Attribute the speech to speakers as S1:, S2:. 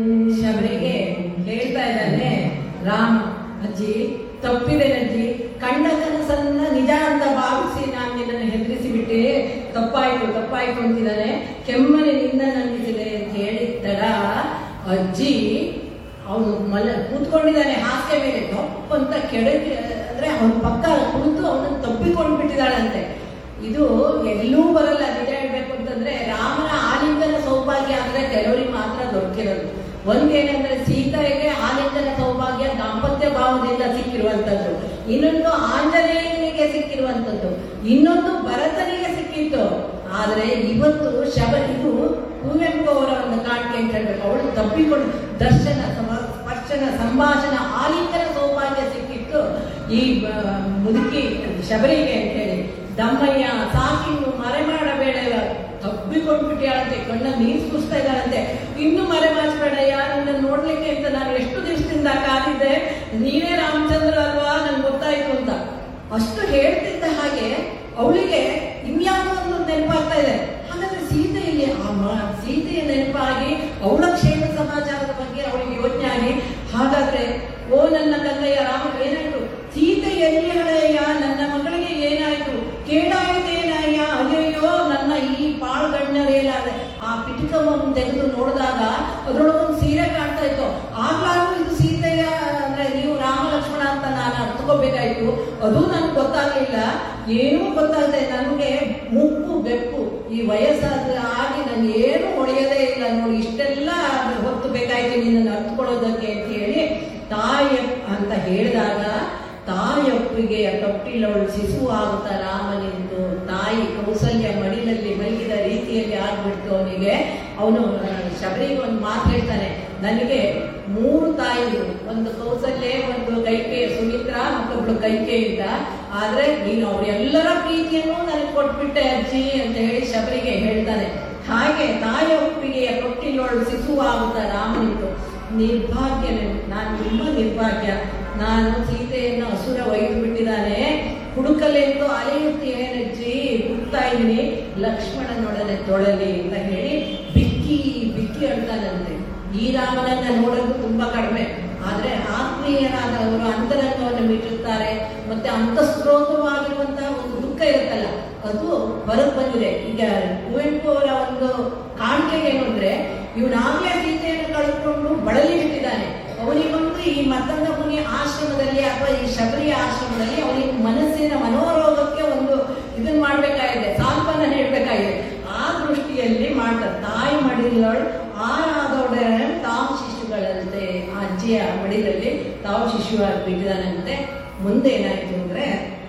S1: ಶಬರಿಗೆ ಹೇಳ್ತಾ ಇದ್ದಾನೆ ರಾಮ ಅಜ್ಜಿ ತಪ್ಪಿದೆ ಅಜ್ಜಿ ಕಂಡ ಕನಸನ್ನ ನಿಜ ಅಂತ ಭಾವಿಸಿ ನಾನು ನಿನ್ನನ್ನು ಹೆದರಿಸಿ ಬಿಟ್ಟೆ ತಪ್ಪಾಯ್ತು ತಪ್ಪಾಯ್ತು ಅಂತಿದ್ದಾನೆ ಕೆಮ್ಮಲಿನಿಂದ ನಂಬಿಸಿದೆ ಅಂತ ಹೇಳಿದ್ದರ ಅಜ್ಜಿ ಅವನು ಮಲ ಕೂತ್ಕೊಂಡಿದ್ದಾನೆ ಹಾಸಿಗೆ ಮೇಲೆ ತಪ್ಪು ಅಂತ ಕೆಳಗೆ ಅಂದ್ರೆ ಅವನ ಪಕ್ಕ ಕುಳಿತು ಅವನನ್ನು ತಪ್ಪಿಕೊಂಡು ಬಿಟ್ಟಿದ್ದಾಳಂತೆ ಇದು ಎಲ್ಲೂ ಬರಲ್ಲ ನಿಜ ಹೇಳ್ಬೇಕು ಅಂತಂದ್ರೆ ರಾಮನ ಆಲಿಂಗನ ಸೌಭಾಗ್ಯ ಅಂದ್ರೆ ಕೆಲವರಿಗೆ ಮಾತ್ರ ದೊರಕಿರೋದು ಒಂದೇನೆಂದ್ರೆ ಸೀತೆಗೆ ಆಲಿಂಗನ ಸೌಭಾಗ್ಯ ದಾಂಪತ್ಯ ಭಾವದಿಂದ ಸಿಕ್ಕಿರುವಂತದ್ದು ಇನ್ನೊಂದು ಆಂಜನೇಯನಿಗೆ ಸಿಕ್ಕಿರುವಂತದ್ದು ಇನ್ನೊಂದು ಭರತನಿಗೆ ಸಿಕ್ಕಿತ್ತು ಆದ್ರೆ ಇವತ್ತು ಶಬ ಇದು ಕುವೆಂಪು ಅವರ ಒಂದು ಕಾಣಿಕೆ ಅಂತ ಹೇಳ್ಬೇಕು ಅವಳು ತಪ್ಪಿಕೊಂಡು ದರ್ಶನ ಸಮ- ಸ್ಪರ್ಶನ ಸಂಭಾಷಣ ಆಲಿಂಗನ ಸೌಭಾಗ್ಯ ಸಿಕ್ಕಿತ್ತು ಈ ಬ- ಮುದುಕಿ ಶಬರಿಗೆ ಅಂತ ಹೇಳಿ ದಮ್ಮಯ್ಯ ಸಾಕಿನ್ನು ಮರೆ ಮಾಡಬೇಡ ತಬ್ಬಿಕೊಂಡ್ಬಿಟ್ಟಿಯಾಳಂತೆ ಕಣ್ಣ ನೀರು ಸುಸ್ತಾ ಇದ್ದಾಳಂತೆ ಇನ್ನು ಮರೆ ಮಾಡಿಸ್ಬೇಡಯ್ಯ ನಿನ್ನ ನೋಡ್ಲಿಕ್ಕೆ ಅಂತ ನಾನು ಎಷ್ಟು ದಿವಸದಿಂದ ಕಾದಿದ್ದೆ ನೀವೇ ರಾಮಚಂದ್ರ ಅಲ್ವಾ ನನ್ಗೆ ಗೊತ್ತಾಯ್ತು ಅಂತ ಅಷ್ಟು ಹೇಳ್ತಿದ್ದ ಹಾಗೆ ಅವಳಿಗೆ ಇನ್ಯಾವುದೋ ಒಂದು ನೆನಪಾಗ್ತಾ ಇದೆ ಹಾಗಾದ್ರೆ ಸೀತೆಯಲ್ಲಿ ಆ ಮ- ಸೀತೆಯ ನೆನಪಾಗಿ ಅವಳ ಕ್ಷೇಮ ಸಮಾಚಾರದ ಬಗ್ಗೆ ಅವಳಿಗೆ ಯೋಚನೆ ಆಗಿ ಹಾಗಾದ್ರೆ ಓ ನನ್ನ ಕನ್ನಯ್ಯ ರಾಮ ಏನಾಯ್ತು ಸೀತೆ ಎಲ್ಲಿ ಹಳೆಯ ನನ್ನ ಮಗಳಿಗೆ ಏನಾಯ್ತು ಕೇಳಾಯಿತೇನಯ್ಯ ಅಯ್ಯಯ್ಯೋ ನನ್ನ ಈ ಪಾಳ್ಗಣ್ಣರೇಲಾದೆ ಆ ಪಿಟಕವನ್ನು ತೆಗೆದು ನೋಡಿದಾಗ ಅದ್ರೊಳಗೊಂದು ಸೀರೆ ಕಾಣ್ತಾ ಇತ್ತು ಆಗ್ಲಾಗೂ ಇದು ಸೀತೆಯ ಅಂದ್ರೆ ನೀವು ರಾಮ ಲಕ್ಷ್ಮಣ ಅಂತ ನಾನು ಅರ್ಥಕೋಬೇಕಾಯ್ತು ಅದು ನನ್ಗೆ ಗೊತ್ತಾಗ್ಲಿಲ್ಲ ಏನೂ ಗೊತ್ತಾಗದೆ ನನಗೆ ಮುಪ್ಪು ಬೆಪ್ಪು ಈ ವಯಸ್ಸಾದ ಆಗಿ ನಾನು ಏನು ಹೊಡೆಯೋದೇ ಇಲ್ಲ ನೋಡಿ ಇಷ್ಟೆಲ್ಲ ಹೊತ್ತು ಬೇಕಾಯ್ತು ನಿನ್ನನ್ನು ಅರ್ಥಕೊಳ್ಳೋದಕ್ಕೆ ಅಂತ ಹೇಳಿ ತಾಯಿ ಅಂತ ಹೇಳಿದಾಗ ತಾಯೊಪ್ಪಿಗೆ ತೊಟ್ಟಿಲವಳು ಶಿಶು ಆಗುತ್ತಾ ರಾಮನಿಂದು ತಾಯಿ ಕೌಸಲ್ಯ ಮಡಿಲಲ್ಲಿ ಮಲಗಿದ ರೀತಿಯಲ್ಲಿ ಆಗ್ಬಿಡ್ತು ಅವನಿಗೆ ಅವನು ಶಬರಿಗೆ ಒಂದು ಮಾತು ಹೇಳ್ತಾನೆ ನನಗೆ ಮೂರು ತಾಯಿಗಳು ಒಂದು ಕೌಸಲ್ಯ ಒಂದು ಕೈಕೆ ಸುಮಿತ್ರ ಮತ್ತೊಬ್ಳು ಕೈಕೆ ಇದ್ದ ಆದ್ರೆ ನೀನು ಅವರೆಲ್ಲರ ಪ್ರೀತಿಯನ್ನು ನನಗೆ ಕೊಟ್ಬಿಟ್ಟೆ ಅಜ್ಜಿ ಅಂತ ಹೇಳಿ ಶಬರಿಗೆ ಹೇಳ್ತಾನೆ ಹಾಗೆ ತಾಯಿಯ ಒಪ್ಪಿಗೆಯ ತೊಟ್ಟಿಲೊಳು ಶಿಶು ಆಗುತ್ತಾ ರಾಮನಿಂದು ನಿರ್ಭಾಗ್ಯ ನಾನು ತುಂಬಾ ನಿರ್ಭಾಗ್ಯ ನಾನು ಸೀತೆಯನ್ನು ಹಸುರ ಒಯ್ದು ಬಿಟ್ಟಿದ್ದಾನೆ ಹುಡುಕಲೆಂದು ಅಲೆಯುತ್ತೇನಜ್ಜಿ ಹುಡುಕ್ತಾ ಇದ್ದೀನಿ ಲಕ್ಷ್ಮಣನೊಡನೆ ತೊಡಲಿ ಅಂತ ಹೇಳಿ ಬಿಕ್ಕಿ ಬಿಕ್ಕಿ ಅಳ್ತಾನಂತೆ ಈ ರಾಮನನ್ನ ನೋಡೋದು ತುಂಬಾ ಕಡಿಮೆ ಆದ್ರೆ ಆತ್ಮೀಯರಾದವರು ಅಂತರಂಗವನ್ನು ಮೀಟುತ್ತಾರೆ ಮತ್ತೆ ಅಂತಸ್ತ್ರೋತವಾಗಿರುವಂತಹ ಒಂದು ದುಃಖ ಇರುತ್ತಲ್ಲ ಅದು ಹೊರಗೆ ಬಂದಿದೆ ಈಗ ಕುವೆಂಪು ಅವರ ಒಂದು ಕಾಣಿಕೆ ಏನು ಅಂದ್ರೆ ಇವನಾಗ್ಲೇ ಸೀತೆಯನ್ನು ಕಳೆದುಕೊಂಡು ಬಳಲಿ ಬಿಟ್ಟಿದ್ದಾನೆ ಅವನಿಗೊಂದು ಈ ಮತ್ತೊಂದ ಮುನಿ ಆಶ್ರಮದಲ್ಲಿ ಅಥವಾ ಈ ಶಬರಿ ಆಶ್ರಮದಲ್ಲಿ ಅವನಿಗೆ ಮನಸ್ಸಿನ ಮನೋರೋಗಕ್ಕೆ ಒಂದು ಇದನ್ನ ಮಾಡ್ಬೇಕಾಗಿದೆ ಸಾಂತ್ವನ ಹೇಳ್ಬೇಕಾಗಿದೆ ಆ ದೃಷ್ಟಿಯಲ್ಲಿ ಮಾಡ್ತಾರೆ ತಾಯಿ ಮಡಿಲೊಳ್ ಆರಾದೊಡನೆ ತಾವು ಶಿಶುಗಳಂತೆ ಆ ಅಜ್ಜಿಯ ಮಡಿಲಲ್ಲಿ ತಾವು ಶಿಶುವಾಗಿ ಬಿಟ್ಟಿದ್ದಾನಂತೆ ಮುಂದೆ ಏನಾಯ್ತು ಅಂದ್ರೆ